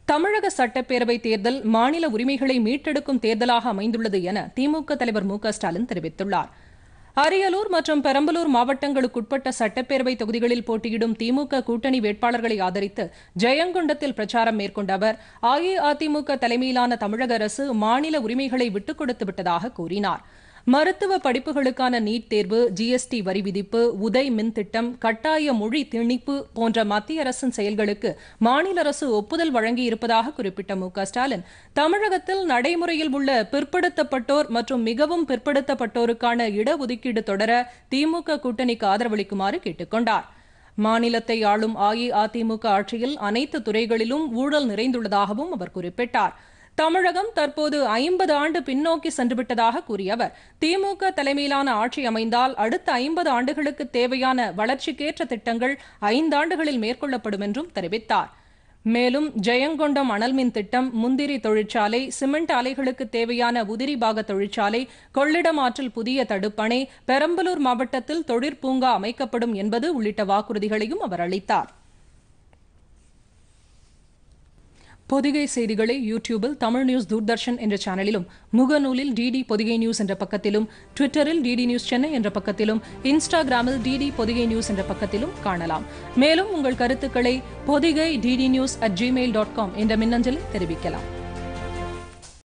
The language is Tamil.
தமிழக சட்டப்பேரவை தேர்தல் மாநில உரிமைகளை மீட்டெடுக்கும் தேர்தலாக அமைந்துள்ளது என திமுக தலைவர் மு க ஸ்டாலின் தெரிவித்துள்ளார் அரியலூர் மற்றும் பெரம்பலூர் மாவட்டங்களுக்குட்பட்ட சட்டப்பேரவை தொகுதிகளில் போட்டியிடும் திமுக கூட்டணி வேட்பாளர்களை ஆதரித்து ஜெயங்கொண்டத்தில் பிரச்சாரம் மேற்கொண்ட அவர் அஇஅதிமுக தலைமையிலான தமிழக அரசு மாநில உரிமைகளை விட்டுக் கொடுத்து விட்டதாக கூறினார் மருத்துவ படிப்புகளுக்கான நீட் தேர்வு ஜிஎஸ்டி வரி விதிப்பு உதய் மின் திட்டம் கட்டாய மொழி திணிப்பு போன்ற மத்திய அரசின் செயல்களுக்கு மாநில அரசு ஒப்புதல் வழங்கியிருப்பதாக குறிப்பிட்ட மு க ஸ்டாலின் தமிழகத்தில் நடைமுறையில் உள்ள பிற்படுத்தப்பட்டோர் மற்றும் மிகவும் பிற்படுத்தப்பட்டோருக்கான இடஒதுக்கீடு தொடர திமுக கூட்டணிக்கு ஆதரவளிக்குமாறு கேட்டுக் கொண்டார் மாநிலத்தை ஆளும் அஇஅதிமுக ஆட்சியில் அனைத்து துறைகளிலும் ஊழல் நிறைந்துள்ளதாகவும் அவர் குறிப்பிட்டார் தமிழகம் தற்போது ஐம்பது ஆண்டு பின்னோக்கி சென்றுவிட்டதாக கூறிய அவர் திமுக தலைமையிலான ஆட்சி அமைந்தால் அடுத்த ஐம்பது ஆண்டுகளுக்கு தேவையான வளர்ச்சிக்கேற்ற திட்டங்கள் ஐந்தாண்டுகளில் மேற்கொள்ளப்படும் என்றும் தெரிவித்தார் மேலும் ஜெயங்கொண்டம் அனல்மின் திட்டம் முந்திரி தொழிற்சாலை சிமெண்ட் ஆலைகளுக்கு தேவையான உதிரி பாக தொழிற்சாலை கொள்ளிடம் ஆற்றில் புதிய தடுப்பணை பெரம்பலூர் மாவட்டத்தில் தொழிற்பூங்கா அமைக்கப்படும் என்பது உள்ளிட்ட வாக்குறுதிகளையும் அவர் அளித்தார் பொதிகை செய்திகளை யூடியூபில் தமிழ் நியூஸ் தூர்தர்ஷன் என்ற சேனலிலும் முகநூலில் டிடி பொதிகை நியூஸ் என்ற பக்கத்திலும் ட்விட்டரில் டிடி நியூஸ் சென்னை என்ற பக்கத்திலும் இன்ஸ்டாகிராமில் டிடி பொதிகை நியூஸ் என்ற பக்கத்திலும் காணலாம் மேலும் உங்கள் கருத்துக்களை Podhigai DD news at Gmail dot com என்ற மின்னஞ்சலில் தெரிவிக்கலாம்